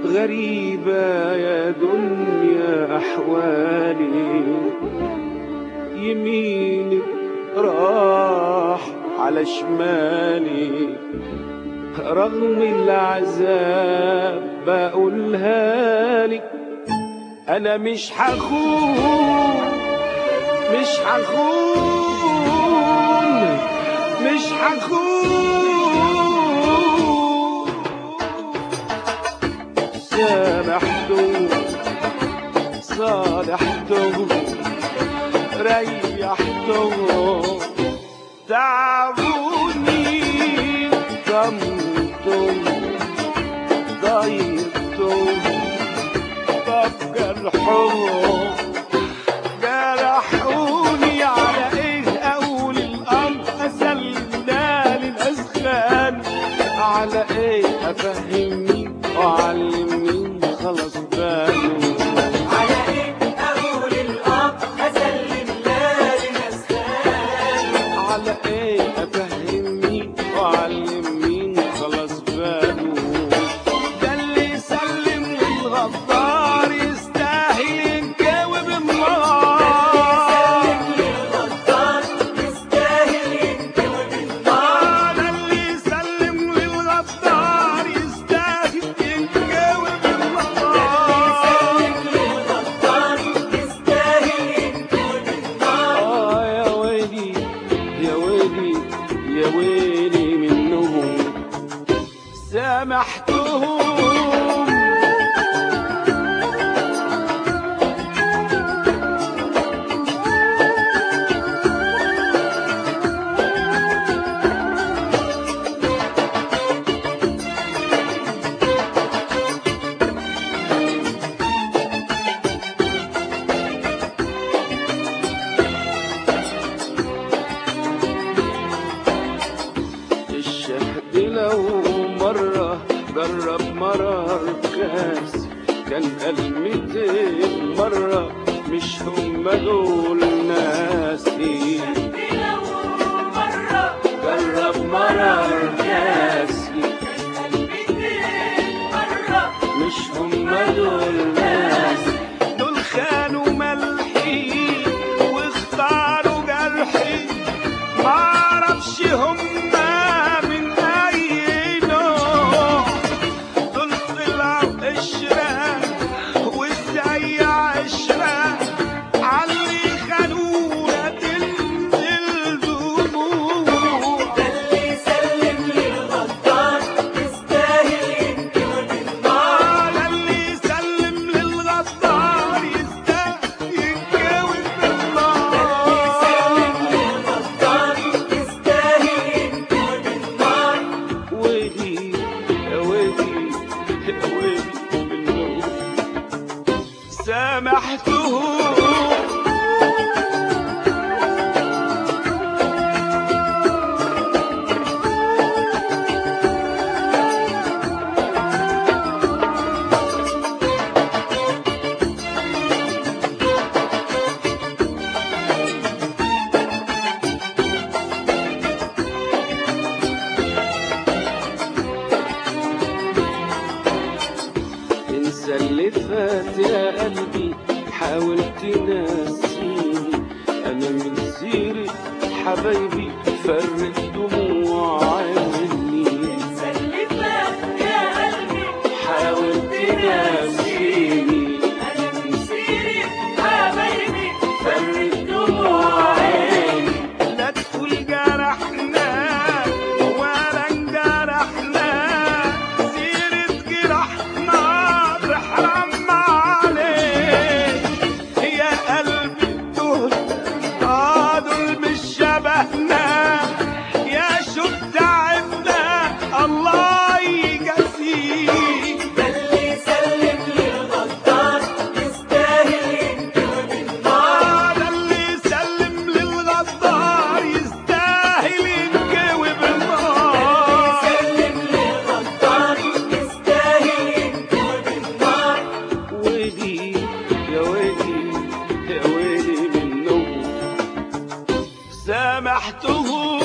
غريبة يا دنيا أحوالي يميني راح على شمالي رغم العذاب بقولها لك أنا مش هخون مش هخون مش هخون سامحته صالحته ريحته تعبوني ضمته ضيقته طب جرحه جرحوني على ايه اول الامر اسلنا للاسخان على ايه افهم مين واعلم مين خلاص باله على إيه أقول الأب أسلم لازم أسخان على ايه افهم مين واعلم مين خلاص باله ده اللي يسلم للغدار يستاهل ينجاوب النار للغدار يستاهل ينجوب النار آه، ده اللي يسلم للغدار يستاهل ينجاوب النار للغدار يستاهل ينجوب النار آه يا ويلي يا ويلي يا ويلي منهم سامحتهم الشهد لو مرة جرب مرار كاس كان كلمتين مرة مش هم دول ناسي لو مرة جرب مرار كاسي قلبتين مرة مش هم دول ناسي دول خانوا ملحي واختاروا جرحي معرفش هم من اي نوع دول طلعوا قشرة وازاي عشرة علي خانونا تنزل دموع ده اللي يسلم للغدار يستاهل ينجوب النار آه، اللي يسلم للغدار يستاهل يتجاوز بالنار للغدار يستاهل ينجوب النار ويلي يا ويلي يا ويلي منهم سامحتهم انسى اللي فات يا قلبي حاول تنسيني انا من سيرة حبايبي فرت دموع عيني سلفك يا قلبي حاول تنسيني أنا من سيرة حبايبي فرت دموع عيني لا تقول جرحنا ولا انجرحنا سيرة جرحنا تحرم عليك يا قلبي دول اه دول مش شبهنا يا شو تعبنا الله يجازيك ده اللي يسلم للغدار يستاهل ينجوب النار آه ده اللي يسلم للغدار يستاهل ينجوب النار يسلم للغدار يستاهل ينجوب النار ويلي يا ويلي يا ويلي منهم سامحته